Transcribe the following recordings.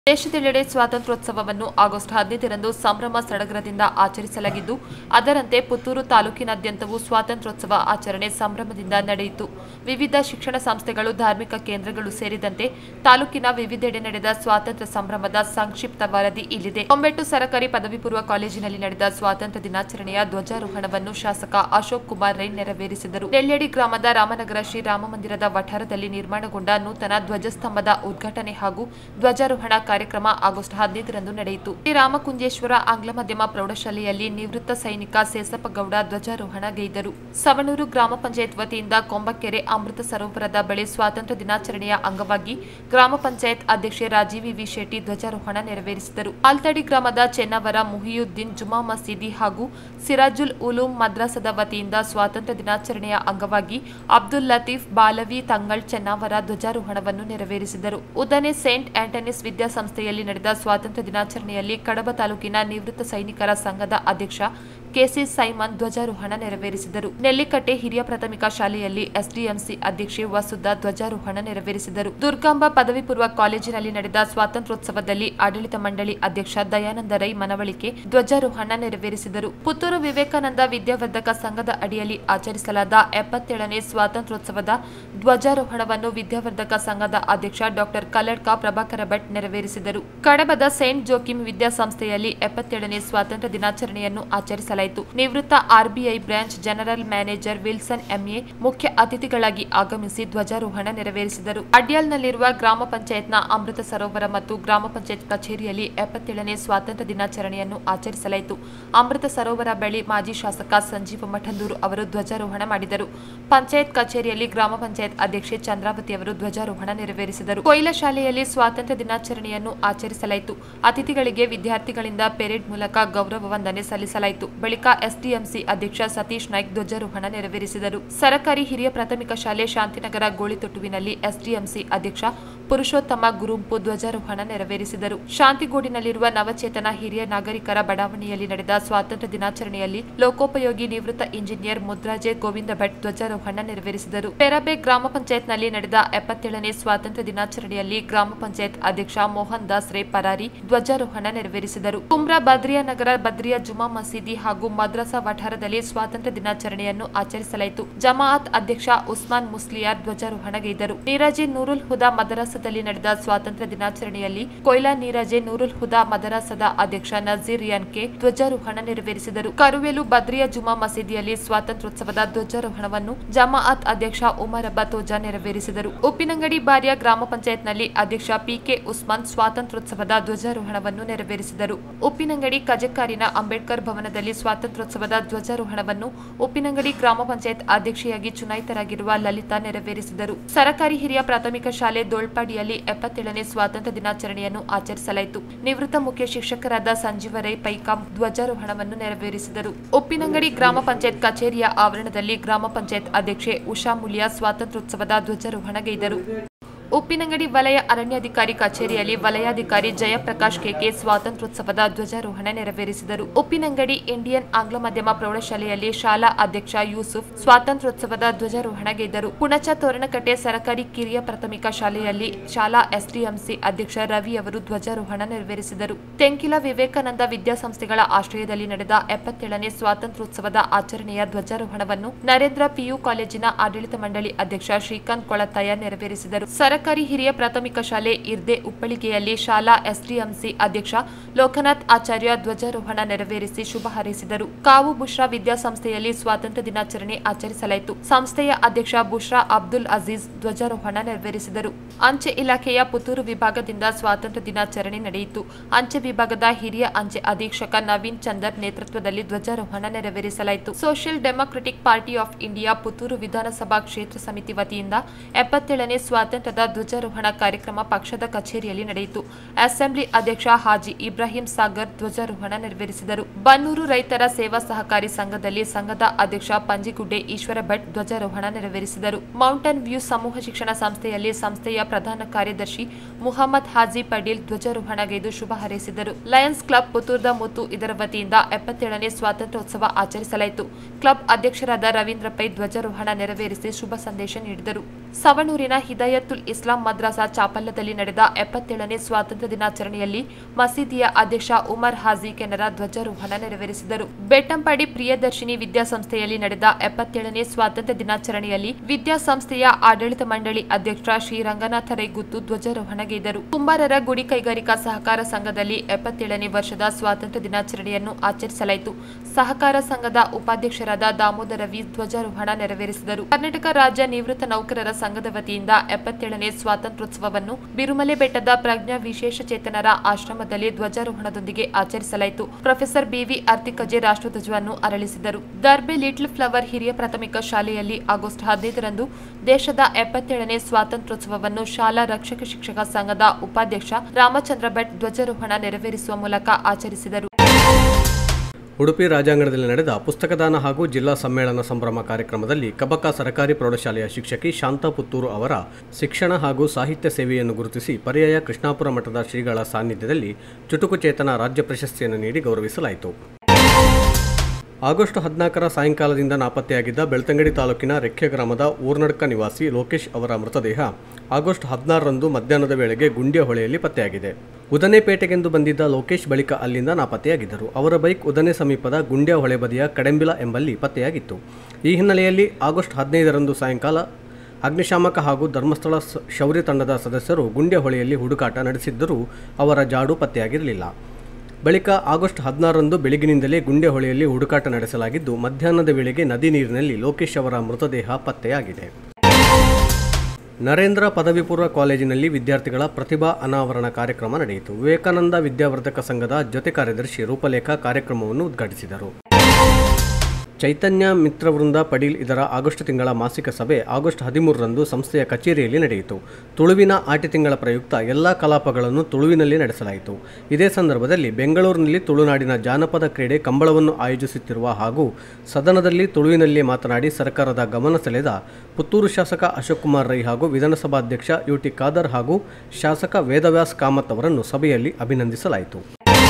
ದೇಶದೆಲ್ಲೆಡೆ ಸ್ವಾತಂತ್ರ್ಯೋತ್ಸವವನ್ನು ಆಗಸ್ಟ್ ಹದಿನೈದರಂದು ಸಂಭ್ರಮ ಸಡಗರದಿಂದ ಆಚರಿಸಲಾಗಿದ್ದು ಅದರಂತೆ ಪುತ್ತೂರು ತಾಲೂಕಿನಾದ್ಯಂತವೂ ಸ್ವಾತಂತ್ರ್ಯೋತ್ಸವ ಆಚರಣೆ ಸಂಭ್ರಮದಿಂದ ನಡೆಯಿತು ವಿವಿಧ ಶಿಕ್ಷಣ ಸಂಸ್ಥೆಗಳು ಧಾರ್ಮಿಕ ಕೇಂದ್ರಗಳು ಸೇರಿದಂತೆ ತಾಲೂಕಿನ ವಿವಿಧೆಡೆ ನಡೆದ ಸ್ವಾತಂತ್ರ್ಯ ಸಂಭ್ರಮದ ಸಂಕ್ಷಿಪ್ತ ವರದಿ ಇಲ್ಲಿದೆ ಒಂಬೆಟ್ಟು ಸರಕಾರಿ ಪದವಿ ಪೂರ್ವ ಕಾಲೇಜಿನಲ್ಲಿ ನಡೆದ ಸ್ವಾತಂತ್ರ್ಯ ದಿನಾಚರಣೆಯ ಧ್ವಜಾರೋಹಣವನ್ನು ಶಾಸಕ ಅಶೋಕ್ ಕುಮಾರ್ ರೈ ನೆರವೇರಿಸಿದರು ನೆಲ್ಯಡಿ ಗ್ರಾಮದ ರಾಮನಗರ ಶ್ರೀ ರಾಮ ಮಂದಿರದ ವಠಾರದಲ್ಲಿ ನಿರ್ಮಾಣಗೊಂಡ ನೂತನ ಧ್ವಜಸ್ತಂಭದ ಉದ್ಘಾಟನೆ ಹಾಗೂ ಧ್ವಜಾರೋಹಣ ಕಾರ್ಯಕ್ರಮ ಆಗಸ್ಟ್ ಹದಿನೈದರಂದು ನಡೆಯಿತು ಶ್ರೀ ರಾಮಕುಂಜೇಶ್ವರ ಆಂಗ್ಲ ಮಾಧ್ಯಮ ಪ್ರೌಢಶಾಲೆಯಲ್ಲಿ ನಿವೃತ್ತ ಸೈನಿಕ ಸೇಸಪ್ಪಗೌಡ ಧ್ವಜಾರೋಹಣಗೈದರು ಸವಣೂರು ಗ್ರಾಮ ಪಂಚಾಯತ್ ವತಿಯಿಂದ ಕೊಂಬಕೆರೆ ಅಮೃತ ಸರೋವರದ ಬಳಿ ಸ್ವಾತಂತ್ರ್ಯ ದಿನಾಚರಣೆಯ ಅಂಗವಾಗಿ ಗ್ರಾಮ ಪಂಚಾಯತ್ ಅಧ್ಯಕ್ಷೆ ರಾಜೀವಿ ವಿ ಶೆಟ್ಟಿ ಧ್ವಜಾರೋಹಣ ನೆರವೇರಿಸಿದರು ಆಲ್ತಡಿ ಗ್ರಾಮದ ಚೆನ್ನವರ ಮುಹಿಯುದ್ದೀನ್ ಜುಮಾ ಮಸೀದಿ ಹಾಗೂ ಸಿರಾಜುಲ್ ಉಲೂಂ ಮದ್ರಾಸದ ವತಿಯಿಂದ ಸ್ವಾತಂತ್ರ್ಯ ದಿನಾಚರಣೆಯ ಅಂಗವಾಗಿ ಅಬ್ದುಲ್ ಲತೀಫ್ ಬಾಲವಿ ತಂಗಳ್ ಚೆನ್ನವರ ಧ್ವಜಾರೋಹಣವನ್ನು ನೆರವೇರಿಸಿದರು ಉದನೆ ಸೇಂಟ್ ಆಂಟನಿಸ್ ವಿದ್ಯಾಸಂಸ್ಥೆಯಲ್ಲಿ ನಡೆದ ಸ್ವಾತಂತ್ರ್ಯ ದಿನಾಚರಣೆಯಲ್ಲಿ ಕಡಬ ತಾಲೂಕಿನ ನಿವೃತ್ತ ಸೈನಿಕರ ಸಂಘದ ಅಧ್ಯಕ್ಷ ಕೆಸಿ ಸೈಮನ್ ಧ್ವಜಾರೋಹಣ ನೆರವೇರಿಸಿದರು ನೆಲ್ಲಿಕಟ್ಟೆ ಹಿರಿಯ ಪ್ರಾಥಮಿಕ ಶಾಲೆಯಲ್ಲಿ ಎಸ್ಡಿಎಂಸಿ ಅಧ್ಯಕ್ಷೆ ವಸುಧಾ ಧ್ವಜಾರೋಹಣ ನೆರವೇರಿಸಿದರು ದುರ್ಗಾಂಬ ಪದವಿ ಪೂರ್ವ ಕಾಲೇಜಿನಲ್ಲಿ ನಡೆದ ಸ್ವಾತಂತ್ರ್ಯೋತ್ಸವದಲ್ಲಿ ಆಡಳಿತ ಮಂಡಳಿ ಅಧ್ಯಕ್ಷ ದಯಾನಂದ ರೈ ಮನವಳಿಕೆ ಧ್ವಜಾರೋಹಣ ನೆರವೇರಿಸಿದರು ಪುತ್ತೂರು ವಿವೇಕಾನಂದ ವಿದ್ಯಾವರ್ಧಕ ಸಂಘದ ಅಡಿಯಲ್ಲಿ ಆಚರಿಸಲಾದ ಎಪ್ಪತ್ತೇಳನೇ ಸ್ವಾತಂತ್ರ್ಯೋತ್ಸವದ ಧ್ವಜಾರೋಹಣವನ್ನು ವಿದ್ಯಾವರ್ಧಕ ಸಂಘದ ಅಧ್ಯಕ್ಷ ಡಾಕ್ಟರ್ ಕಲ್ಲಡ್ಕ ಪ್ರಭಾಕರ ಭಟ್ ನೆರವೇರಿಸಿದರು ಕಡಬದ ಸೇಂಟ್ ಜೋಕಿಮ್ ವಿದ್ಯಾಸಂಸ್ಥೆಯಲ್ಲಿ ಎಪ್ಪತ್ತೇಳನೇ ಸ್ವಾತಂತ್ರ್ಯ ದಿನಾಚರಣೆಯನ್ನು ಆಚರಿಸಲಾಯಿತು ನಿವೃತ್ತ RBI branch general manager Wilson MA ಮುಖ್ಯ ಅತಿಥಿಗಳಾಗಿ ಆಗಮಿಸಿ ಧ್ವಜಾರೋಹಣ ನೆರವೇರಿಸಿದರು ಅಡ್ಯಾಲ್ನಲ್ಲಿರುವ ಗ್ರಾಮ ಪಂಚಾಯತ್ನ ಅಮೃತ ಸರೋವರ ಮತ್ತು ಗ್ರಾಮ ಪಂಚಾಯತ್ ಕಚೇರಿಯಲ್ಲಿ ಎಪ್ಪತ್ತೇಳನೇ ಸ್ವಾತಂತ್ರ್ಯ ದಿನಾಚರಣೆಯನ್ನು ಆಚರಿಸಲಾಯಿತು ಅಮೃತ ಸರೋವರ ಬಳಿ ಮಾಜಿ ಶಾಸಕ ಸಂಜೀವ ಮಠಂದೂರು ಅವರು ಧ್ವಜಾರೋಹಣ ಮಾಡಿದರು ಪಂಚಾಯತ್ ಕಚೇರಿಯಲ್ಲಿ ಗ್ರಾಮ ಪಂಚಾಯತ್ ಅಧ್ಯಕ್ಷೆ ಚಂದ್ರಾವತಿ ಅವರು ಧ್ವಜಾರೋಹಣ ನೆರವೇರಿಸಿದರು ಕೊಯ್ಲ ಶಾಲೆಯಲ್ಲಿ ಸ್ವಾತಂತ್ರ್ಯ ದಿನಾಚರಣೆಯನ್ನು ಆಚರಿಸಲಾಯಿತು ಅತಿಥಿಗಳಿಗೆ ವಿದ್ಯಾರ್ಥಿಗಳಿಂದ ಪೆರೇಡ್ ಮೂಲಕ ಗೌರವ ವಂದನೆ ಸಲ್ಲಿಸಲಾಯಿತು ಬಳಿಕ ಎಸ್ಡಿಎಂಸಿ ಅಧ್ಯಕ್ಷ ಸತೀಶ್ ನಾಯ್ಕ್ ಧ್ವಜಾರೋಹಣ ನೆರವೇರಿಸಿದರು ಸರಕಾರಿ ಹಿರಿಯ ಪ್ರಾಥಮಿಕ ಶಾಲೆ ಶಾಂತಿನಗರ ಗೋಳಿತೊಟ್ಟುವಿನಲ್ಲಿ ಎಸ್ಡಿಎಂಸಿ ಅಧ್ಯಕ್ಷ ಪುರುಷೋತ್ತಮ ಗುರುಂಪು ಧ್ವಜಾರೋಹಣ ನೆರವೇರಿಸಿದರು ಶಾಂತಿಗೂಡಿನಲ್ಲಿರುವ ನವಚೇತನ ಹಿರಿಯ ನಾಗರಿಕರ ಬಡಾವಣೆಯಲ್ಲಿ ನಡೆದ ಸ್ವಾತಂತ್ರ್ಯ ದಿನಾಚರಣೆಯಲ್ಲಿ ಲೋಕೋಪಯೋಗಿ ನಿವೃತ್ತ ಇಂಜಿನಿಯರ್ ಮುದ್ರಾಜೆ ಗೋವಿಂದ ಭಟ್ ಧ್ವಜಾರೋಹಣ ನೆರವೇರಿಸಿದರು ಪೆರಬೆ ಗ್ರಾಮ ಪಂಚಾಯತ್ನಲ್ಲಿ ನಡೆದ ಎಪ್ಪತ್ತೇಳನೇ ಸ್ವಾತಂತ್ರ್ಯ ದಿನಾಚರಣೆಯಲ್ಲಿ ಗ್ರಾಮ ಪಂಚಾಯತ್ ಅಧ್ಯಕ್ಷ ಮೋಹನ್ ದಾಸ್ ರೇ ಪರಾರಿ ಧ್ವಜಾರೋಹಣ ನೆರವೇರಿಸಿದರು ಕುಮ್ರಾ ಬದ್ರಿಯಾ ನಗರ ಬದ್ರಿಯಾ ಜುಮಾ ಮಸೀದಿ ಹಾಗೂ ಮದ್ರಸಾ ವಠಾರದಲ್ಲಿ ಸ್ವಾತಂತ್ರ್ಯ ದಿನಾಚರಣೆಯನ್ನು ಆಚರಿಸಲಾಯಿತು ಜಮಾಅತ್ ಅಧ್ಯಕ್ಷ ಉಸ್ಮಾನ್ ಮುಸ್ಲಿಯಾರ್ ಧ್ವಜಾರೋಹಣಗೈದರು ನೀರಾಜೆ ನೂರುಲ್ ಹುದಾ ಮದರಸದಲ್ಲಿ ನಡೆದ ಸ್ವಾತಂತ್ರ್ಯ ದಿನಾಚರಣೆಯಲ್ಲಿ ಕೊಯ್ಲಾ ನೀರಾಜೆ ನೂರುಲ್ ಹುದಾ ಮದರಸದ ಅಧ್ಯಕ್ಷ ನಜೀರ್ ಯನ್ಕೆ ಧ್ವಜಾರೋಹಣ ನೆರವೇರಿಸಿದರು ಕರುವೆಲು ಬದ್ರಿಯಾ ಜುಮಾ ಮಸೀದಿಯಲ್ಲಿ ಸ್ವಾತಂತ್ರ್ಯೋತ್ಸವದ ಧ್ವಜಾರೋಹಣವನ್ನು ಜಮಾಅತ್ ಅಧ್ಯಕ್ಷ ಉಮರ್ ಅಬ್ಬಾ ತೋಜಾ ನೆರವೇರಿಸಿದರು ಉಪ್ಪಿನಂಗಡಿ ಬಾರಿಯ ಗ್ರಾಮ ಪಂಚಾಯತ್ನಲ್ಲಿ ಅಧ್ಯಕ್ಷ ಪಿಕೆ ಉಸ್ಮಾನ್ ಸ್ವಾತಂತ್ರ್ಯೋತ್ಸವದ ಧ್ವಜಾರೋಹಣವನ್ನು ನೆರವೇರಿಸಿದರು ಉಪ್ಪಿನಂಗಡಿ ಕಜಕಾರಿನ ಅಂಬೇಡ್ಕರ್ ಭವನದಲ್ಲಿ ಸ್ವಾತಂತ್ರ್ಯೋತ್ಸವದ ಧ್ವಜಾರೋಹಣವನ್ನು ಉಪ್ಪಿನಂಗಡಿ ಗ್ರಾಮ ಪಂಚಾಯತ್ ಅಧ್ಯಕ್ಷೆಯಾಗಿ ಚುನಾಯಿತರಾಗಿರುವ ಲಲಿತಾ ನೆರವೇರಿಸಿದರು ಸರಕಾರಿ ಹಿರಿಯ ಪ್ರಾಥಮಿಕ ಶಾಲೆ ದೋಳ್ಪಾಡಿಯಲ್ಲಿ ಎಪ್ಪತ್ತೇಳನೇ ಸ್ವಾತಂತ್ರ್ಯ ದಿನಾಚರಣೆಯನ್ನು ಆಚರಿಸಲಾಯಿತು ನಿವೃತ್ತ ಮುಖ್ಯ ಶಿಕ್ಷಕರಾದ ಸಂಜೀವ ರೈ ಪೈಕಾಂ ಧ್ವಜಾರೋಹಣವನ್ನು ನೆರವೇರಿಸಿದರು ಉಪ್ಪಿನಂಗಡಿ ಗ್ರಾಮ ಪಂಚಾಯತ್ ಕಚೇರಿಯ ಆವರಣದಲ್ಲಿ ಗ್ರಾಮ ಪಂಚಾಯತ್ ಅಧ್ಯಕ್ಷೆ ಉಷಾ ಮುಲಿಯಾ ಸ್ವಾತಂತ್ರ್ಯೋತ್ಸವದ ಧ್ವಜಾರೋಹಣಗೈದರು ಉಪ್ಪಿನಂಗಡಿ ವಲಯ ಅರಣ್ಯಾಧಿಕಾರಿ ಕಚೇರಿಯಲ್ಲಿ ವಲಯಾಧಿಕಾರಿ ಜಯಪ್ರಕಾಶ್ ಕೆಕೆ ಸ್ವಾತಂತ್ರ್ಯೋತ್ಸವದ ಧ್ವಜಾರೋಹಣ ನೆರವೇರಿಸಿದರು ಉಪ್ಪಿನಂಗಡಿ ಇಂಡಿಯನ್ ಆಂಗ್ಲ ಮಾಧ್ಯಮ ಪ್ರೌಢಶಾಲೆಯಲ್ಲಿ ಶಾಲಾ ಅಧ್ಯಕ್ಷ ಯೂಸುಫ್ ಸ್ವಾತಂತ್ರ್ಯೋತ್ಸವದ ಧ್ವಜಾರೋಹಣಗೈದರು ಪುಣಚ ತೋರಣಕಟ್ಟೆ ಸರಕಾರಿ ಕಿರಿಯ ಪ್ರಾಥಮಿಕ ಶಾಲೆಯಲ್ಲಿ ಶಾಲಾ ಎಸ್ಡಿಎಂಸಿ ಅಧ್ಯಕ್ಷ ರವಿ ಅವರು ಧ್ವಜಾರೋಹಣ ನೆರವೇರಿಸಿದರು ತೆಂಕಿಲ ವಿವೇಕಾನಂದ ವಿದ್ಯಾಸಂಸ್ಥೆಗಳ ಆಶ್ರಯದಲ್ಲಿ ನಡೆದ ಎಪ್ಪತ್ತೇಳನೇ ಸ್ವಾತಂತ್ರ್ಯೋತ್ಸವದ ಆಚರಣೆಯ ಧ್ವಜಾರೋಹಣವನ್ನು ನರೇಂದ್ರ ಪಿಯು ಕಾಲೇಜಿನ ಆಡಳಿತ ಮಂಡಳಿ ಅಧ್ಯಕ್ಷ ಶ್ರೀಕಾಂತ್ ಕೊಳತ್ತಾಯ ನೆರವೇರಿಸಿದರು ಸರಕಾರಿ ಹಿರಿಯ ಪ್ರಾಥಮಿಕ ಶಾಲೆ ಇರ್ದೆ ಉಪ್ಪಳಿಗೆಯಲ್ಲಿ ಶಾಲಾ ಎಸ್ಡಿಎಂಸಿ ಅಧ್ಯಕ್ಷ ಲೋಕನಾಥ್ ಆಚಾರ್ಯ ಧ್ವಜಾರೋಹಣ ನೆರವೇರಿಸಿ ಶುಭ ಹಾರೈಸಿದರು ಕಾವು ಬುಷ್ರಾ ವಿದ್ಯಾಸಂಸ್ಥೆಯಲ್ಲಿ ಸ್ವಾತಂತ್ರ್ಯ ದಿನಾಚರಣೆ ಆಚರಿಸಲಾಯಿತು ಸಂಸ್ಥೆಯ ಅಧ್ಯಕ್ಷ ಬುಷ್ರಾ ಅಬ್ದುಲ್ ಅಜೀಜ್ ಧ್ವಜಾರೋಹಣ ನೆರವೇರಿಸಿದರು ಅಂಚೆ ಇಲಾಖೆಯ ಪುತ್ತೂರು ವಿಭಾಗದಿಂದ ಸ್ವಾತಂತ್ರ್ಯ ದಿನಾಚರಣೆ ನಡೆಯಿತು ಅಂಚೆ ವಿಭಾಗದ ಹಿರಿಯ ಅಂಚೆ ಅಧೀಕ್ಷಕ ನವೀನ್ ಚಂದರ್ ನೇತೃತ್ವದಲ್ಲಿ ಧ್ವಜಾರೋಹಣ ನೆರವೇರಿಸಲಾಯಿತು social democratic party of India Puttur ವಿಧಾನಸಭಾ ಕ್ಷೇತ್ರ ಸಮಿತಿ ವತಿಯಿಂದ ಎಪ್ಪತ್ತೇಳನೇ ಸ್ವಾತಂತ್ರ್ಯದ ಧ್ವಜಾರೋಹಣ ಕಾರ್ಯಕ್ರಮ ಪಕ್ಷದ ಕಚೇರಿಯಲ್ಲಿ ನಡೆಯಿತು ಅಸೆಂಬ್ಲಿ ಅಧ್ಯಕ್ಷ ಹಾಜಿ ಇಬ್ರಾಹಿಂ ಸಾಗರ್ ಧ್ವಜಾರೋಹಣ ನೆರವೇರಿಸಿದರು ಬನ್ನೂರು ರೈತರ ಸೇವಾ ಸಹಕಾರಿ ಸಂಘದಲ್ಲಿ ಸಂಘದ ಅಧ್ಯಕ್ಷ ಪಂಜಿಗುಡ್ಡೆ ಈಶ್ವರ ಭಟ್ ಧ್ವಜಾರೋಹಣ ನೆರವೇರಿಸಿದರು ಮೌಂಟನ್ ವ್ಯೂ ಸಮೂಹ ಶಿಕ್ಷಣ ಸಂಸ್ಥೆಯಲ್ಲಿ ಸಂಸ್ಥೆಯ ಪ್ರಧಾನ ಕಾರ್ಯದರ್ಶಿ ಮುಹಮ್ಮದ್ ಹಾಜಿ ಪಡೀಲ್ ಧ್ವಜಾರೋಹಣಗೈದು ಶುಭ ಹಾರೈಸಿದರು ಲಯನ್ಸ್ ಕ್ಲಬ್ ಪುತ್ತೂರ್ದ ಮುತ್ತು ಇದರ ವತಿಯಿಂದ ಎಪ್ಪತ್ತೇಳನೇ ಸ್ವಾತಂತ್ರ್ಯೋತ್ಸವ ಆಚರಿಸಲಾಯಿತು ಕ್ಲಬ್ ಅಧ್ಯಕ್ಷರಾದ ರವೀಂದ್ರ ಪೈ ಧ್ವಜಾರೋಹಣ ನೆರವೇರಿಸಿ ಶುಭ ಸಂದೇಶ ನೀಡಿದರು ಸವಣೂರಿನ ಹಿದಾಯತುಲ್ ಇಸ್ಲಾಂ ಮದ್ರಾಸಾ ಚಾಪಲ್ಯದಲ್ಲಿ ನಡೆದ ಎಪ್ಪತ್ತೇಳನೇ ಸ್ವಾತಂತ್ರ್ಯ ದಿನಾಚರಣೆಯಲ್ಲಿ ಮಸೀದಿಯ ಅಧ್ಯಕ್ಷ ಉಮರ್ ಹಾಜಿ ಕೆನರ ಧ್ವಜಾರೋಹಣ ನೆರವೇರಿಸಿದರು ಬೆಟ್ಟಂಪಾಡಿ ಪ್ರಿಯದರ್ಶಿನಿ ವಿದ್ಯಾಸಂಸ್ಥೆಯಲ್ಲಿ ನಡೆದ ಎಪ್ಪತ್ತೇಳನೇ ಸ್ವಾತಂತ್ರ್ಯ ದಿನಾಚರಣೆಯಲ್ಲಿ ವಿದ್ಯಾಸಂಸ್ಥೆಯ ಆಡಳಿತ ಮಂಡಳಿ ಅಧ್ಯಕ್ಷ ಶ್ರೀ ರಂಗನಾಥ ರೈಗುತ್ತು ಧ್ವಜಾರೋಹಣಗೈದರು ಕುಂಬಾರರ ಗುಡಿ ಕೈಗಾರಿಕಾ ಸಹಕಾರ ಸಂಘದಲ್ಲಿ ಎಪ್ಪತ್ತೇಳನೇ ವರ್ಷದ ಸ್ವಾತಂತ್ರ್ಯ ದಿನಾಚರಣೆಯನ್ನು ಆಚರಿಸಲಾಯಿತು ಸಹಕಾರ ಸಂಘದ ಉಪಾಧ್ಯಕ್ಷರಾದ ದಾಮೋದರ ವಿ ಧ್ವಜಾರೋಹಣ ನೆರವೇರಿಸಿದರು ಕರ್ನಾಟಕ ರಾಜ್ಯ ನಿವೃತ್ತ ನೌಕರರ ಸಂಘದ ವತಿಯಿಂದ ಎಪ್ಪತ್ತೇಳನೇ ಸ್ವಾತಂತ್ರ್ಯೋತ್ಸವವನ್ನು ಬಿರುಮಲೆ ಬೆಟ್ಟದ ಪ್ರಜ್ಞಾ ವಿಶೇಷ ಚೇತನರ ಆಶ್ರಮದಲ್ಲಿ ಧ್ವಜಾರೋಹಣದೊಂದಿಗೆ ಆಚರಿಸಲಾಯಿತು ಪ್ರೊಫೆಸರ್ ಬಿವಿ ಅರ್ತಿಕಜೆ ರಾಷ್ಟ್ರಧ್ವಜವನ್ನು ಅರಳಿಸಿದರು ದರ್ಬೆ ಲಿಟ್ಲ್ ಫ್ಲವರ್ ಹಿರಿಯ ಪ್ರಾಥಮಿಕ ಶಾಲೆಯಲ್ಲಿ ಆಗಸ್ಟ್ ಹದಿನೈದರಂದು ದೇಶದ ಎಪ್ಪತ್ತೇಳನೇ ಸ್ವಾತಂತ್ರ್ಯೋತ್ಸವವನ್ನು ಶಾಲಾ ರಕ್ಷಕ ಶಿಕ್ಷಕ ಸಂಘದ ಉಪಾಧ್ಯಕ್ಷ ರಾಮಚಂದ್ರ ಭಟ್ ಧ್ವಜಾರೋಹಣ ನೆರವೇರಿಸುವ ಮೂಲಕ ಆಚರಿಸಿದರು ಉಡುಪಿ ರಾಜ್ಯಾಂಗಣದಲ್ಲಿ ನಡೆದ ಪುಸ್ತಕದಾನ ಹಾಗೂ ಜಿಲ್ಲಾ ಸಮ್ಮೇಳನ ಸಂಭ್ರಮ ಕಾರ್ಯಕ್ರಮದಲ್ಲಿ ಕಬಕ ಸರಕಾರಿ ಪ್ರೌಢಶಾಲೆಯ ಶಿಕ್ಷಕಿ ಶಾಂತಾ ಪುತ್ತೂರು ಅವರ ಶಿಕ್ಷಣ ಹಾಗೂ ಸಾಹಿತ್ಯ ಸೇವೆಯನ್ನು ಗುರುತಿಸಿ ಪರ್ಯಾಯ ಕೃಷ್ಣಾಪುರ ಮಠದ ಶ್ರೀಗಳ ಸಾನ್ನಿಧ್ಯದಲ್ಲಿ ಚುಟುಕು ಚೇತನ ರಾಜ್ಯ ಪ್ರಶಸ್ತಿಯನ್ನು ನೀಡಿ ಗೌರವಿಸಲಾಯಿತು ಆಗಸ್ಟ್ ಹದಿನಾಲ್ಕರ ಸಾಯಂಕಾಲದಿಂದ ನಾಪತ್ತೆಯಾಗಿದ್ದ ಬೆಳ್ತಂಗಡಿ ತಾಲೂಕಿನ ರೆಕ್ಕೆ ಗ್ರಾಮದ ಊರ್ನಡ್ಕ ನಿವಾಸಿ ಲೋಕೇಶ್ ಅವರ ಮೃತದೇಹ ಆಗಸ್ಟ್ ಹದಿನಾರರಂದು ಮಧ್ಯಾಹ್ನದ ವೇಳೆಗೆ ಗುಂಡ್ಯ ಹೊಳೆಯಲ್ಲಿ ಪತ್ತೆಯಾಗಿದೆ ಉದನೆಪೇಟೆಗೆಂದು ಬಂದಿದ್ದ ಲೋಕೇಶ್ ಬಳಿಕ ಅಲ್ಲಿಂದ ನಾಪತ್ತೆಯಾಗಿದ್ದರು ಅವರ ಬೈಕ್ ಉದನೆ ಸಮೀಪದ ಗುಂಡ್ಯ ಹೊಳೆ ಬದಿಯ ಕಡೆಂಬಿಲ ಎಂಬಲ್ಲಿ ಪತ್ತೆಯಾಗಿತ್ತು ಈ ಹಿನ್ನೆಲೆಯಲ್ಲಿ ಆಗಸ್ಟ್ ಹದಿನೈದರಂದು ಸಾಯಂಕಾಲ ಅಗ್ನಿಶಾಮಕ ಹಾಗೂ ಧರ್ಮಸ್ಥಳ ಸ- ಶೌರ್ಯ ತಂಡದ ಸದಸ್ಯರು ಗುಂಡ್ಯ ಹೊಳೆಯಲ್ಲಿ ಹುಡುಕಾಟ ನಡೆಸಿದ್ದರೂ ಅವರ ಜಾಡು ಪತ್ತೆಯಾಗಿರಲಿಲ್ಲ ಬಳಿಕ ಆಗಸ್ಟ್ ಹದಿನಾರರಂದು ಬೆಳಗಿನಿಂದಲೇ ಗುಂಡೆ ಹೊಳೆಯಲ್ಲಿ ಹುಡುಕಾಟ ನಡೆಸಲಾಗಿದ್ದು ಮಧ್ಯಾಹ್ನದ ವೇಳೆಗೆ ನದಿ ನೀರಿನಲ್ಲಿ ಲೋಕೇಶ್ ಅವರ ಮೃತದೇಹ ಪತ್ತೆಯಾಗಿದೆ ನರೇಂದ್ರ ಪದವಿ ಪೂರ್ವ ಕಾಲೇಜಿನಲ್ಲಿ ವಿದ್ಯಾರ್ಥಿಗಳ ಪ್ರತಿಭಾ ಅನಾವರಣ ಕಾರ್ಯಕ್ರಮ ನಡೆಯಿತು ವಿವೇಕಾನಂದ ವಿದ್ಯಾವರ್ಧಕ ಸಂಘದ ಜೊತೆ ಕಾರ್ಯದರ್ಶಿ ರೂಪಲೇಖ ಕಾರ್ಯಕ್ರಮವನ್ನು ಉದ್ಘಾಟಿಸಿದರು ಚೈತನ್ಯ ಮಿತ್ರವೃಂದ ಪಡೀಲ್ ಇದರ ಆಗಸ್ಟ್ ತಿಂಗಳ ಮಾಸಿಕ ಸಭೆ ಆಗಸ್ಟ್ ಹದಿಮೂರರಂದು ಸಂಸ್ಥೆಯ ಕಚೇರಿಯಲ್ಲಿ ನಡೆಯಿತು ತುಳುವಿನ ಆಟಿ ತಿಂಗಳ ಪ್ರಯುಕ್ತ ಎಲ್ಲ ಕಲಾಪಗಳನ್ನು ತುಳುವಿನಲ್ಲಿ ನಡೆಸಲಾಯಿತು ಇದೇ ಸಂದರ್ಭದಲ್ಲಿ ಬೆಂಗಳೂರಿನಲ್ಲಿ ತುಳುನಾಡಿನ ಜಾನಪದ ಕ್ರೀಡೆ ಕಂಬಳವನ್ನು ಆಯೋಜಿಸುತ್ತಿರುವ ಹಾಗೂ ಸದನದಲ್ಲಿ ತುಳುವಿನಲ್ಲಿ ಮಾತನಾಡಿ ಸರ್ಕಾರದ ಗಮನ ಸೆಳೆದ ಪುತ್ತೂರು ಶಾಸಕ ಅಶೋಕ್ ಕುಮಾರ್ ರೈ ಹಾಗೂ ವಿಧಾನಸಭಾಧ್ಯಕ್ಷ ಯುಟಿ ಖಾದರ್ ಹಾಗೂ ಶಾಸಕ ವೇದವ್ಯಾಸ್ ಕಾಮತ್ ಅವರನ್ನು ಸಭೆಯಲ್ಲಿ ಅಭಿನಂದಿಸಲಾಯಿತು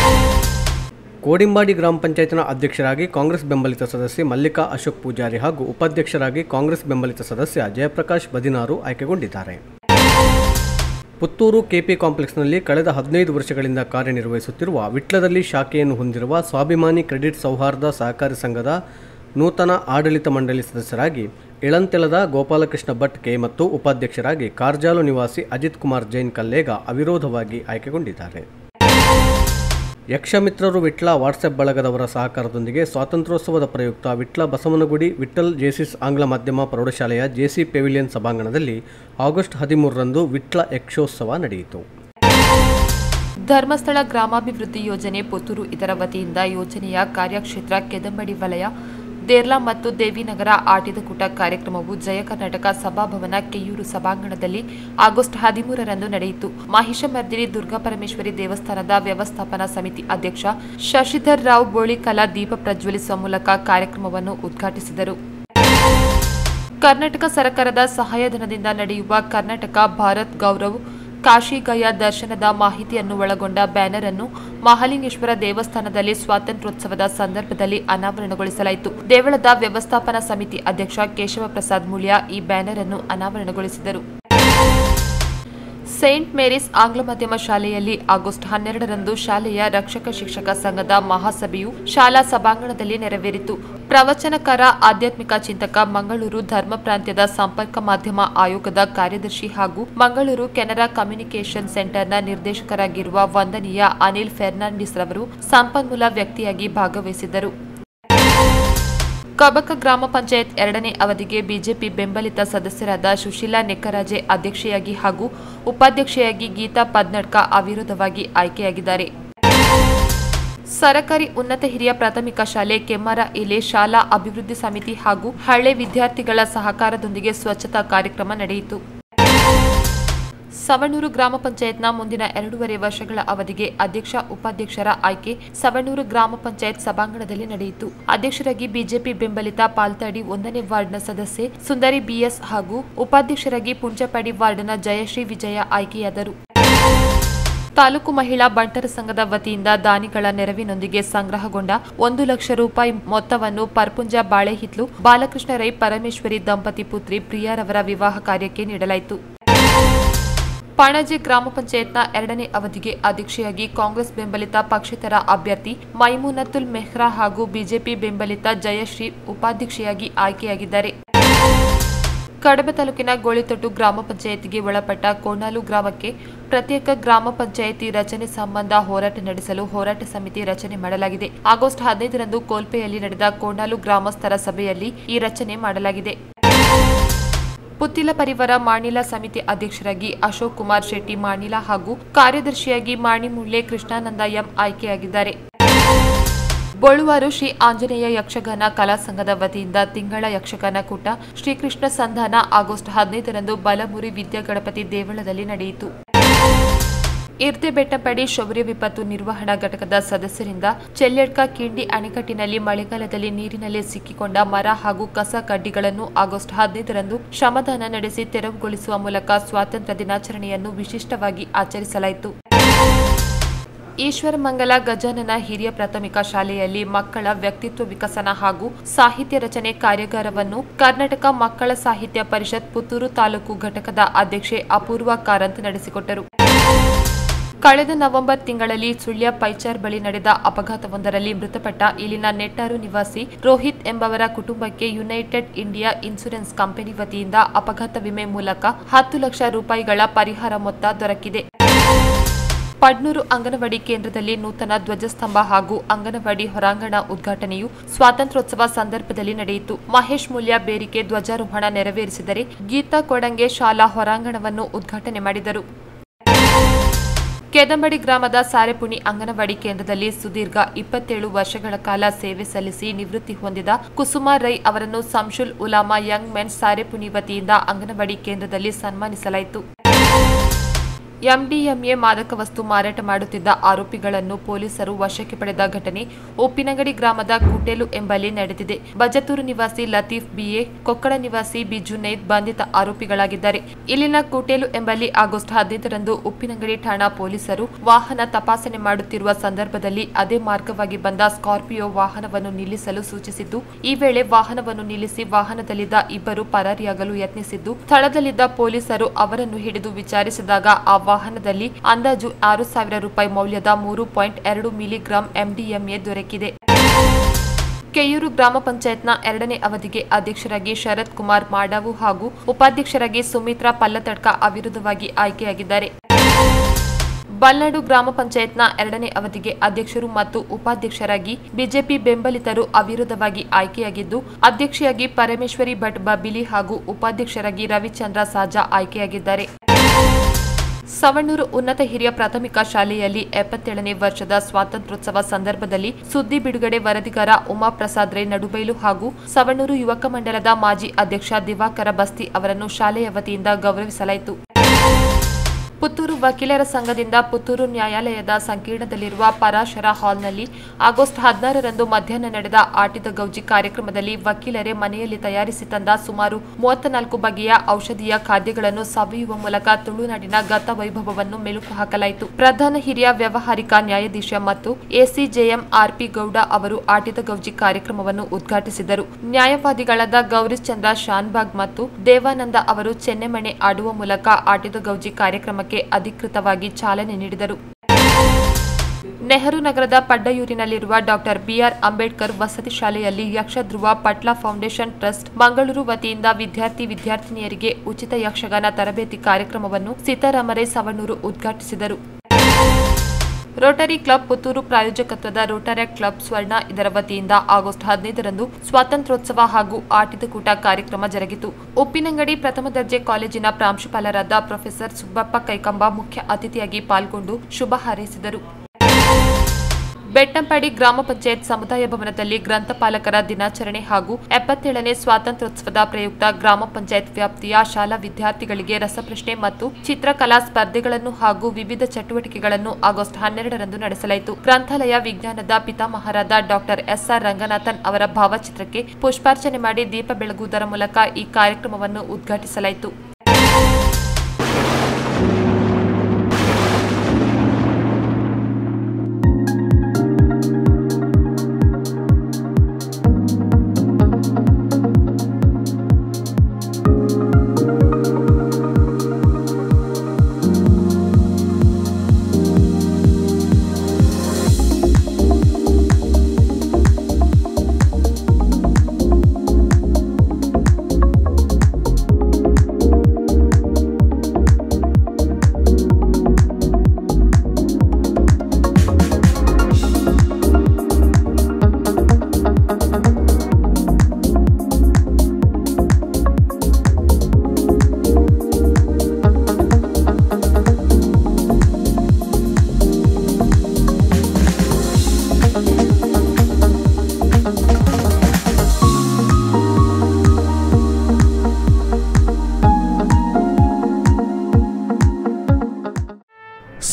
ಕೋಡಿಂಬಾಡಿ ಗ್ರಾಮ ಪಂಚಾಯತ್ನ ಅಧ್ಯಕ್ಷರಾಗಿ ಕಾಂಗ್ರೆಸ್ ಬೆಂಬಲಿತ ಸದಸ್ಯೆ ಮಲ್ಲಿಕಾ ಅಶೋಕ್ ಪೂಜಾರಿ ಹಾಗೂ ಉಪಾಧ್ಯಕ್ಷರಾಗಿ ಕಾಂಗ್ರೆಸ್ ಬೆಂಬಲಿತ ಸದಸ್ಯ ಜಯಪ್ರಕಾಶ್ ಬದಿನಾರು ಆಯ್ಕೆಗೊಂಡಿದ್ದಾರೆ ಪುತ್ತೂರು ಕೆಪಿ ಕಾಂಪ್ಲೆಕ್ಸ್ನಲ್ಲಿ ಕಳೆದ ಹದಿನೈದು ವರ್ಷಗಳಿಂದ ಕಾರ್ಯನಿರ್ವಹಿಸುತ್ತಿರುವ ವಿಟ್ಲದಲ್ಲಿ ಶಾಖೆಯನ್ನು ಹೊಂದಿರುವ ಸ್ವಾಭಿಮಾನಿ ಕ್ರೆಡಿಟ್ ಸೌಹಾರ್ದ ಸಹಕಾರಿ ಸಂಘದ ನೂತನ ಆಡಳಿತ ಮಂಡಳಿ ಸದಸ್ಯರಾಗಿ ಇಳಂತೆಲದ ಗೋಪಾಲಕೃಷ್ಣ ಭಟ್ ಕೆ ಮತ್ತು ಉಪಾಧ್ಯಕ್ಷರಾಗಿ ಕಾರ್ಜಾಲು ನಿವಾಸಿ ಅಜಿತ್ ಕುಮಾರ್ ಜೈನ್ ಕಲ್ಲೇಗ ಅವಿರೋಧವಾಗಿ ಆಯ್ಕೆಗೊಂಡಿದ್ದಾರೆ ಯಕ್ಷಮಿತ್ರರು ವಿಟ್ಲ ವಾಟ್ಸಪ್ ಬಳಗದವರ ಸಹಕಾರದೊಂದಿಗೆ ಸ್ವಾತಂತ್ರ್ಯೋತ್ಸವದ ಪ್ರಯುಕ್ತ ವಿಟ್ಲ ಬಸವನಗುಡಿ ವಿಠಲ್ ಜೇಸಿಸ್ ಆಂಗ್ಲ ಮಾಧ್ಯಮ ಪ್ರೌಢಶಾಲೆಯ ಜೆಸಿ ಪೆವಿಲಿಯನ್ ಸಭಾಂಗಣದಲ್ಲಿ ಆಗಸ್ಟ್ ಹದಿಮೂರರಂದು ವಿಟ್ಲ ಯಕ್ಷೋತ್ಸವ ನಡೆಯಿತು ಧರ್ಮಸ್ಥಳ ಗ್ರಾಮಾಭಿವೃದ್ಧಿ ಯೋಜನೆ ಪುತ್ತೂರು ಇದರ ವತಿಯಿಂದ ಯೋಜನೆಯ ಕಾರ್ಯಕ್ಷೇತ್ರ ಕೆದಂಬಡಿ ವಲಯ ದೇರ್ಲಾ ಮತ್ತು ದೇವಿನಗರ ಆಟಿದ ಕೂಟ ಕಾರ್ಯಕ್ರಮವು ಜಯ ಕರ್ನಾಟಕ ಸಭಾಭವನ ಕೆಯೂರು ಸಭಾಂಗಣದಲ್ಲಿ ಆಗಸ್ಟ್ ಹದಿಮೂರರಂದು ನಡೆಯಿತು ಮಾಹಿಷಮರ್ದಿನಿ ದುರ್ಗಾಪರಮೇಶ್ವರಿ ದೇವಸ್ಥಾನದ ವ್ಯವಸ್ಥಾಪನಾ ಸಮಿತಿ ಅಧ್ಯಕ್ಷ ಶಶಿಧರ್ ರಾವ್ ಬೋಳಿಕಲಾ ದೀಪ ಪ್ರಜ್ವಲಿಸುವ ಮೂಲಕ ಕಾರ್ಯಕ್ರಮವನ್ನು ಉದ್ಘಾಟಿಸಿದರು ಕರ್ನಾಟಕ ಸರ್ಕಾರದ ಸಹಾಯಧನದಿಂದ ನಡೆಯುವ ಕರ್ನಾಟಕ ಭಾರತ್ ಗೌರವ್ ಕಾಶಿ ಗಯಾ ದರ್ಶನದ ಮಾಹಿತಿಯನ್ನು ಒಳಗೊಂಡ ಬ್ಯಾನರ್ ಅನ್ನು ಮಹಾಲಿಂಗೇಶ್ವರ ದೇವಸ್ಥಾನದಲ್ಲಿ ಸ್ವಾತಂತ್ರ್ಯೋತ್ಸವದ ಸಂದರ್ಭದಲ್ಲಿ ಅನಾವರಣಗೊಳಿಸಲಾಯಿತು ದೇವಳದ ವ್ಯವಸ್ಥಾಪನಾ ಸಮಿತಿ ಅಧ್ಯಕ್ಷ ಕೇಶವ ಪ್ರಸಾದ್ ಮುಳ್ಯ ಈ ಬ್ಯಾನರ್ ಅನ್ನು ಅನಾವರಣಗೊಳಿಸಿದರು ಸೇಂಟ್ ಮೇರಿಸ್ ಆಂಗ್ಲ ಮಾಧ್ಯಮ ಶಾಲೆಯಲ್ಲಿ ಆಗಸ್ಟ್ ಹನ್ನೆರಡರಂದು ಶಾಲೆಯ ರಕ್ಷಕ ಶಿಕ್ಷಕ ಸಂಘದ ಮಹಾಸಭೆಯು ಶಾಲಾ ಸಭಾಂಗಣದಲ್ಲಿ ನೆರವೇರಿತು ಪ್ರವಚನಕಾರ ಆಧ್ಯಾತ್ಮಿಕ ಚಿಂತಕ ಮಂಗಳೂರು ಧರ್ಮ ಪ್ರಾಂತ್ಯದ ಸಂಪರ್ಕ ಮಾಧ್ಯಮ ಆಯೋಗದ ಕಾರ್ಯದರ್ಶಿ ಹಾಗೂ ಮಂಗಳೂರು ಕೆನರಾ ಕಮ್ಯುನಿಕೇಷನ್ ಸೆಂಟರ್ನ ನಿರ್ದೇಶಕರಾಗಿರುವ ವಂದನೀಯ ಅನಿಲ್ ಫೆರ್ನಾಂಡಿಸ್ ರವರು ಸಂಪನ್ಮೂಲ ವ್ಯಕ್ತಿಯಾಗಿ ಭಾಗವಹಿಸಿದ್ದರು ಕಬಕ ಗ್ರಾಮ ಪಂಚಾಯತ್ ಎರಡನೇ ಅವಧಿಗೆ ಬಿಜೆಪಿ ಬೆಂಬಲಿತ ಸದಸ್ಯರಾದ ಸುಶೀಲಾ ನೆಕ್ಕರಾಜೆ ಅಧ್ಯಕ್ಷೆಯಾಗಿ ಹಾಗೂ ಉಪಾಧ್ಯಕ್ಷೆಯಾಗಿ ಗೀತಾ ಪದ್ನಡ್ಕ ಅವಿರೋಧವಾಗಿ ಆಯ್ಕೆಯಾಗಿದ್ದಾರೆ ಸರಕಾರಿ ಉನ್ನತ ಹಿರಿಯ ಪ್ರಾಥಮಿಕ ಶಾಲೆ ಕೆಮ್ಮರ ಇಲೆ ಶಾಲಾ ಅಭಿವೃದ್ಧಿ ಸಮಿತಿ ಹಾಗೂ ಹಳೆ ವಿದ್ಯಾರ್ಥಿಗಳ ಸಹಕಾರದೊಂದಿಗೆ ಸ್ವಚ್ಛತಾ ಕಾರ್ಯಕ್ರಮ ನಡೆಯಿತು ಸವಣೂರು ಗ್ರಾಮ ಪಂಚಾಯತ್ನ ಮುಂದಿನ ಎರಡೂವರೆ ವರ್ಷಗಳ ಅವಧಿಗೆ ಅಧ್ಯಕ್ಷ ಉಪಾಧ್ಯಕ್ಷರ ಆಯ್ಕೆ ಸವಣೂರು ಗ್ರಾಮ ಪಂಚಾಯತ್ ಸಭಾಂಗಣದಲ್ಲಿ ನಡೆಯಿತು ಅಧ್ಯಕ್ಷರಾಗಿ ಬಿಜೆಪಿ ಬೆಂಬಲಿತ ಪಾಲ್ತಾಡಿ ಒಂದನೇ ವಾರ್ಡ್ನ ಸದಸ್ಯೆ ಸುಂದರಿ ಬಿಎಸ್ ಹಾಗೂ ಉಪಾಧ್ಯಕ್ಷರಾಗಿ ಪುಂಚಪಾಡಿ ವಾರ್ಡ್ನ ಜಯಶ್ರೀ ವಿಜಯ ಆಯ್ಕೆಯಾದರು ತಾಲೂಕು ಮಹಿಳಾ ಬಂಟರ ಸಂಘದ ವತಿಯಿಂದ ದಾನಿಗಳ ನೆರವಿನೊಂದಿಗೆ ಸಂಗ್ರಹಗೊಂಡ ಒಂದು ಲಕ್ಷ ರೂಪಾಯಿ ಮೊತ್ತವನ್ನು ಪರ್ಪುಂಜ ಬಾಳೆಹಿತ್ಲು ಬಾಲಕೃಷ್ಣ ರೈ ಪರಮೇಶ್ವರಿ ದಂಪತಿ ಪುತ್ರಿ ಪ್ರಿಯಾರವರ ವಿವಾಹ ಕಾರ್ಯಕ್ಕೆ ನೀಡಲಾಯಿತು ಪಾಣಾಜಿ ಗ್ರಾಮ ಪಂಚಾಯತ್ನ ಎರಡನೇ ಅವಧಿಗೆ ಅಧ್ಯಕ್ಷೆಯಾಗಿ ಕಾಂಗ್ರೆಸ್ ಬೆಂಬಲಿತ ಪಕ್ಷೇತರ ಅಭ್ಯರ್ಥಿ ಮೈಮೂನತುಲ್ ಮೆಹ್ರಾ ಹಾಗೂ ಬಿಜೆಪಿ ಬೆಂಬಲಿತ ಜಯಶ್ರೀ ಉಪಾಧ್ಯಕ್ಷೆಯಾಗಿ ಆಯ್ಕೆಯಾಗಿದ್ದಾರೆ ಕಡಬ ತಾಲೂಕಿನ ಗೋಳಿತೊಟ್ಟು ಗ್ರಾಮ ಪಂಚಾಯಿತಿಗೆ ಒಳಪಟ್ಟ ಕೋಣಾಲು ಗ್ರಾಮಕ್ಕೆ ಪ್ರತ್ಯೇಕ ಗ್ರಾಮ ಪಂಚಾಯಿತಿ ರಚನೆ ಸಂಬಂಧ ಹೋರಾಟ ನಡೆಸಲು ಹೋರಾಟ ಸಮಿತಿ ರಚನೆ ಮಾಡಲಾಗಿದೆ ಆಗಸ್ಟ್ ಹದಿನೈದರಂದು ಕೋಲ್ಪೆಯಲ್ಲಿ ನಡೆದ ಕೋಣಾಲು ಗ್ರಾಮಸ್ಥರ ಸಭೆಯಲ್ಲಿ ಈ ರಚನೆ ಮಾಡಲಾಗಿದೆ ಪುತ್ತಿಲ ಪರಿವಾರ ಮಾಣಿಲ ಸಮಿತಿ ಅಧ್ಯಕ್ಷರಾಗಿ ಅಶೋಕ್ ಕುಮಾರ್ ಶೆಟ್ಟಿ ಮಾಣಿಲ ಹಾಗೂ ಕಾರ್ಯದರ್ಶಿಯಾಗಿ ಮಾಣಿಮುಳ್ಳೆ ಕೃಷ್ಣಾನಂದ ಎಂ ಆಯ್ಕೆಯಾಗಿದ್ದಾರೆ ಬೋಳುವಾರು ಶ್ರೀ ಆಂಜನೇಯ ಯಕ್ಷಗಾನ ಕಲಾ ಸಂಘದ ವತಿಯಿಂದ ತಿಂಗಳ ಯಕ್ಷಗಾನ ಕೂಟ ಶ್ರೀಕೃಷ್ಣ ಸಂಧಾನ ಆಗಸ್ಟ್ ಹದಿನೈದರಂದು ಬಲಮುರಿ ವಿದ್ಯಾಗಣಪತಿ ದೇವಳದಲ್ಲಿ ನಡೆಯಿತು ಇರ್ದೆ ಬೆಟ್ಟಪಡಿ ಶೌರ್ಯ ವಿಪತ್ತು ನಿರ್ವಹಣಾ ಘಟಕದ ಸದಸ್ಯರಿಂದ ಚೆಲ್ಲೆಡ್ಕ ಕಿಂಡಿ ಅಣೆಕಟ್ಟಿನಲ್ಲಿ ಮಳೆಗಾಲದಲ್ಲಿ ನೀರಿನಲ್ಲಿ ಸಿಕ್ಕಿಕೊಂಡ ಮರ ಹಾಗೂ ಕಸ ಕಡ್ಡಿಗಳನ್ನು ಆಗಸ್ಟ್ ಹದಿನೈದರಂದು ಶ್ರಮದಾನ ನಡೆಸಿ ತೆರವುಗೊಳಿಸುವ ಮೂಲಕ ಸ್ವಾತಂತ್ರ್ಯ ದಿನಾಚರಣೆಯನ್ನು ವಿಶಿಷ್ಟವಾಗಿ ಆಚರಿಸಲಾಯಿತು ಈಶ್ವರಮಂಗಲ ಗಜಾನನ ಹಿರಿಯ ಪ್ರಾಥಮಿಕ ಶಾಲೆಯಲ್ಲಿ ಮಕ್ಕಳ ವ್ಯಕ್ತಿತ್ವ ವಿಕಸನ ಹಾಗೂ ಸಾಹಿತ್ಯ ರಚನೆ ಕಾರ್ಯಾಗಾರವನ್ನು ಕರ್ನಾಟಕ ಮಕ್ಕಳ ಸಾಹಿತ್ಯ ಪರಿಷತ್ ಪುತ್ತೂರು ತಾಲೂಕು ಘಟಕದ ಅಧ್ಯಕ್ಷೆ ಅಪೂರ್ವ ಕಾರಂತ್ ನಡೆಸಿಕೊಟ್ಟರು ಕಳೆದ ನವೆಂಬರ್ ತಿಂಗಳಲ್ಲಿ ಸುಳ್ಯ ಪೈಚಾರ್ ಬಳಿ ನಡೆದ ಅಪಘಾತವೊಂದರಲ್ಲಿ ಮೃತಪಟ್ಟ ಇಲ್ಲಿನ ನೆಟ್ಟಾರು ನಿವಾಸಿ ರೋಹಿತ್ ಎಂಬವರ ಕುಟುಂಬಕ್ಕೆ ಯುನೈಟೆಡ್ ಇಂಡಿಯಾ ಇನ್ಸೂರೆನ್ಸ್ ಕಂಪನಿ ವತಿಯಿಂದ ಅಪಘಾತ ವಿಮೆ ಮೂಲಕ ಹತ್ತು ಲಕ್ಷ ರೂಪಾಯಿಗಳ ಪರಿಹಾರ ಮೊತ್ತ ದೊರಕಿದೆ ಪಡ್ನೂರು ಅಂಗನವಾಡಿ ಕೇಂದ್ರದಲ್ಲಿ ನೂತನ ಧ್ವಜಸ್ತಂಭ ಹಾಗೂ ಅಂಗನವಾಡಿ ಹೊರಾಂಗಣ ಉದ್ಘಾಟನೆಯು ಸ್ವಾತಂತ್ರ್ಯೋತ್ಸವ ಸಂದರ್ಭದಲ್ಲಿ ನಡೆಯಿತು ಮಹೇಶ್ ಮೂಲ್ಯ ಬೇರಿಕೆ ಧ್ವಜಾರೋಹಣ ನೆರವೇರಿಸಿದರೆ ಗೀತಾ ಕೊಡಂಗೆ ಶಾಲಾ ಹೊರಾಂಗಣವನ್ನು ಉದ್ಘಾಟನೆ ಮಾಡಿದರು ಕೆದಂಬಡಿ ಗ್ರಾಮದ ಸಾರೆಪುಣಿ ಅಂಗನವಾಡಿ ಕೇಂದ್ರದಲ್ಲಿ ಸುದೀರ್ಘ ಇಪ್ಪತ್ತೇಳು ವರ್ಷಗಳ ಕಾಲ ಸೇವೆ ಸಲ್ಲಿಸಿ ನಿವೃತ್ತಿ ಹೊಂದಿದ ಕುಸುಮಾ ರೈ ಅವರನ್ನು ಸಂಶುಲ್ ಉಲಾಮಾ ಯಂಗ್ ಮೆನ್ ಸಾರೆಪುಣಿ ವತಿಯಿಂದ ಅಂಗನವಾಡಿ ಕೇಂದ್ರದಲ್ಲಿ ಸನ್ಮಾನಿಸಲಾಯಿತು ಎಂಡಿಎಂಎ ಮಾದಕ ವಸ್ತು ಮಾರಾಟ ಮಾಡುತ್ತಿದ್ದ ಆರೋಪಿಗಳನ್ನು ಪೊಲೀಸರು ವಶಕ್ಕೆ ಪಡೆದ ಘಟನೆ ಉಪ್ಪಿನಗಡಿ ಗ್ರಾಮದ ಕುಟೇಲು ಎಂಬಲ್ಲಿ ನಡೆದಿದೆ ಬಜತೂರು ನಿವಾಸಿ ಲತೀಫ್ ಬಿಎ ಕೊಕ್ಕಡ ನಿವಾಸಿ ಬಿ ಜುನೈದ್ ಬಂಧಿತ ಆರೋಪಿಗಳಾಗಿದ್ದಾರೆ ಇಲ್ಲಿನ ಕುಟೇಲು ಎಂಬಲ್ಲಿ ಆಗಸ್ಟ್ ಹದಿನೈದರಂದು ಉಪ್ಪಿನಂಗಡಿ ಠಾಣಾ ಪೊಲೀಸರು ವಾಹನ ತಪಾಸಣೆ ಮಾಡುತ್ತಿರುವ ಸಂದರ್ಭದಲ್ಲಿ ಅದೇ ಮಾರ್ಗವಾಗಿ ಬಂದ ಸ್ಕಾರ್ಪಿಯೋ ವಾಹನವನ್ನು ನಿಲ್ಲಿಸಲು ಸೂಚಿಸಿದ್ದು ಈ ವೇಳೆ ವಾಹನವನ್ನು ನಿಲ್ಲಿಸಿ ವಾಹನದಲ್ಲಿದ್ದ ಇಬ್ಬರು ಪರಾರಿಯಾಗಲು ಯತ್ನಿಸಿದ್ದು ಸ್ಥಳದಲ್ಲಿದ್ದ ಪೊಲೀಸರು ಅವರನ್ನು ಹಿಡಿದು ವಿಚಾರಿಸಿದಾಗ ಆ ವಾಹನದಲ್ಲಿ ಅಂದಾಜು ಆರು ಸಾವಿರ ರೂಪಾಯಿ ಮೌಲ್ಯದ ಮೂರು ಪಾಯಿಂಟ್ ಎರಡು ಮಿಲಿಗ್ರಾಂ ಎಂಡಿಎಂಎ ದೊರಕಿದೆ ಕೆಯೂರು ಗ್ರಾಮ ಪಂಚಾಯತ್ನ ಎರಡನೇ ಅವಧಿಗೆ ಅಧ್ಯಕ್ಷರಾಗಿ ಶರತ್ ಕುಮಾರ್ ಮಾಡಾವು ಹಾಗೂ ಉಪಾಧ್ಯಕ್ಷರಾಗಿ ಸುಮಿತ್ರಾ ಪಲ್ಲತಡ್ಕ ಅವಿರೋಧವಾಗಿ ಆಯ್ಕೆಯಾಗಿದ್ದಾರೆ ಬಲ್ನಾಡು ಗ್ರಾಮ ಪಂಚಾಯತ್ನ ಎರಡನೇ ಅವಧಿಗೆ ಅಧ್ಯಕ್ಷರು ಮತ್ತು ಉಪಾಧ್ಯಕ್ಷರಾಗಿ ಬಿಜೆಪಿ ಬೆಂಬಲಿತರು ಅವಿರೋಧವಾಗಿ ಆಯ್ಕೆಯಾಗಿದ್ದು ಅಧ್ಯಕ್ಷೆಯಾಗಿ ಪರಮೇಶ್ವರಿ ಭಟ್ ಬಬಿಲಿ ಹಾಗೂ ಉಪಾಧ್ಯಕ್ಷರಾಗಿ ರವಿಚಂದ್ರ ಸಾಜಾ ಆಯ್ಕೆಯಾಗಿದ್ದಾರೆ ಸವಣೂರು ಉನ್ನತ ಹಿರಿಯ ಪ್ರಾಥಮಿಕ ಶಾಲೆಯಲ್ಲಿ ಎಪ್ಪತ್ತೇಳನೇ ವರ್ಷದ ಸ್ವಾತಂತ್ರ್ಯೋತ್ಸವ ಸಂದರ್ಭದಲ್ಲಿ ಸುದ್ದಿ ಬಿಡುಗಡೆ ವರದಿಗಾರ ಉಮಾಪ್ರಸಾದ್ ರೈ ನಡುಬೈಲು ಹಾಗೂ ಸವಣೂರು ಯುವಕ ಮಂಡಲದ ಮಾಜಿ ಅಧ್ಯಕ್ಷ ದಿವಾಕರ ಬಸ್ತಿ ಅವರನ್ನು ಶಾಲೆಯ ವತಿಯಿಂದ ಗೌರವಿಸಲಾಯಿತು ಪುತ್ತೂರು ವಕೀಲರ ಸಂಘದಿಂದ ಪುತ್ತೂರು ನ್ಯಾಯಾಲಯದ ಸಂಕೀರ್ಣದಲ್ಲಿರುವ ಪರಾಶರ ಹಾಲ್ನಲ್ಲಿ ಆಗಸ್ಟ್ ಹದಿನಾರರಂದು ಮಧ್ಯಾಹ್ನ ನಡೆದ ಆಟಿದ ಗೌಜಿ ಕಾರ್ಯಕ್ರಮದಲ್ಲಿ ವಕೀಲರೇ ಮನೆಯಲ್ಲಿ ತಯಾರಿಸಿ ತಂದ ಸುಮಾರು ಮೂವತ್ತ ನಾಲ್ಕು ಬಗೆಯ ಔಷಧೀಯ ಖಾದ್ಯಗಳನ್ನು ಸವಿಯುವ ಮೂಲಕ ತುಳುನಾಡಿನ ಗತ ವೈಭವವನ್ನು ಮೆಲುಕು ಹಾಕಲಾಯಿತು ಪ್ರಧಾನ ಹಿರಿಯ ವ್ಯವಹಾರಿಕ ನ್ಯಾಯಾಧೀಶ ಮತ್ತು ಎಸಿಜೆಎಂ ಆರ್ಪಿ ಗೌಡ ಅವರು ಆಟಿದ ಗೌಜಿ ಕಾರ್ಯಕ್ರಮವನ್ನು ಉದ್ಘಾಟಿಸಿದರು ನ್ಯಾಯವಾದಿಗಳಾದ ಗೌರೀಶ್ ಚಂದ್ರ ಶಾನ್ಬಾಗ್ ಮತ್ತು ದೇವಾನಂದ ಅವರು ಚೆನ್ನೆಮಣೆ ಆಡುವ ಮೂಲಕ ಆಟಿದ ಗೌಜಿ ಕಾರ್ಯಕ್ರಮಕ್ಕೆ ಅಧಿಕೃತವಾಗಿ ಚಾಲನೆ ನೀಡಿದರು ನೆಹರು ನಗರದ ಪಡ್ಡಯೂರಿನಲ್ಲಿರುವ ಡಾಕ್ಟರ್ ಬಿಆರ್ ಅಂಬೇಡ್ಕರ್ ವಸತಿ ಶಾಲೆಯಲ್ಲಿ ಯಕ್ಷಧ್ರುವ ಪಟ್ಲ ಫೌಂಡೇಶನ್ ಟ್ರಸ್ಟ್ ಮಂಗಳೂರು ವತಿಯಿಂದ ವಿದ್ಯಾರ್ಥಿ ವಿದ್ಯಾರ್ಥಿನಿಯರಿಗೆ ಉಚಿತ ಯಕ್ಷಗಾನ ತರಬೇತಿ ಕಾರ್ಯಕ್ರಮವನ್ನು ಸೀತಾರಾಮರೈ ಸವಣೂರು ಉದ್ಘಾಟಿಸಿದರು ರೋಟರಿ ಕ್ಲಬ್ ಪುತ್ತೂರು ಪ್ರಾಯೋಜಕತ್ವದ ರೋಟರ್ಯಾಕ್ಟ್ ಕ್ಲಬ್ ಸ್ವರ್ಣ ಇದರ ವತಿಯಿಂದ ಆಗಸ್ಟ್ ಹದಿನೈದರಂದು ಸ್ವಾತಂತ್ರ್ಯೋತ್ಸವ ಹಾಗೂ ಆಟಿದ ಕೂಟ ಕಾರ್ಯಕ್ರಮ ಜರುಗಿತು ಉಪ್ಪಿನಂಗಡಿ ಪ್ರಥಮ ದರ್ಜೆ ಕಾಲೇಜಿನ ಪ್ರಾಂಶುಪಾಲರಾದ ಪ್ರೊಫೆಸರ್ ಸುಬ್ಬಪ್ಪ ಕೈಕಂಬ ಮುಖ್ಯ ಅತಿಥಿಯಾಗಿ ಪಾಲ್ಗೊಂಡು ಶುಭ ಹಾರೈಸಿದರು ಬೆಟ್ಟಂಪಾಡಿ ಗ್ರಾಮ ಪಂಚಾಯತ್ ಸಮುದಾಯ ಭವನದಲ್ಲಿ ಗ್ರಂಥಪಾಲಕರ ದಿನಾಚರಣೆ ಹಾಗೂ ಎಪ್ಪತ್ತೇಳನೇ ಸ್ವಾತಂತ್ರ್ಯೋತ್ಸವದ ಪ್ರಯುಕ್ತ ಗ್ರಾಮ ಪಂಚಾಯತ್ ವ್ಯಾಪ್ತಿಯ ಶಾಲಾ ವಿದ್ಯಾರ್ಥಿಗಳಿಗೆ ರಸಪ್ರಶ್ನೆ ಮತ್ತು ಚಿತ್ರಕಲಾ ಸ್ಪರ್ಧೆಗಳನ್ನು ಹಾಗೂ ವಿವಿಧ ಚಟುವಟಿಕೆಗಳನ್ನು ಆಗಸ್ಟ್ ಹನ್ನೆರಡರಂದು ನಡೆಸಲಾಯಿತು ಗ್ರಂಥಾಲಯ ವಿಜ್ಞಾನದ ಪಿತಾಮಹರಾದ ಡಾಕ್ಟರ್ ಎಸ್ಆರ್ ರಂಗನಾಥನ್ ಅವರ ಭಾವಚಿತ್ರಕ್ಕೆ ಪುಷ್ಪಾರ್ಚನೆ ಮಾಡಿ ದೀಪ ಬೆಳಗುವುದರ ಮೂಲಕ ಈ ಕಾರ್ಯಕ್ರಮವನ್ನು ಉದ್ಘಾಟಿಸಲಾಯಿತು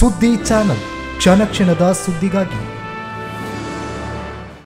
ಸುದ್ದಿ ಚಾನಲ್ ಕ್ಷಣ ಕ್ಷಣದ ಸುದ್ದಿಗಾಗಿ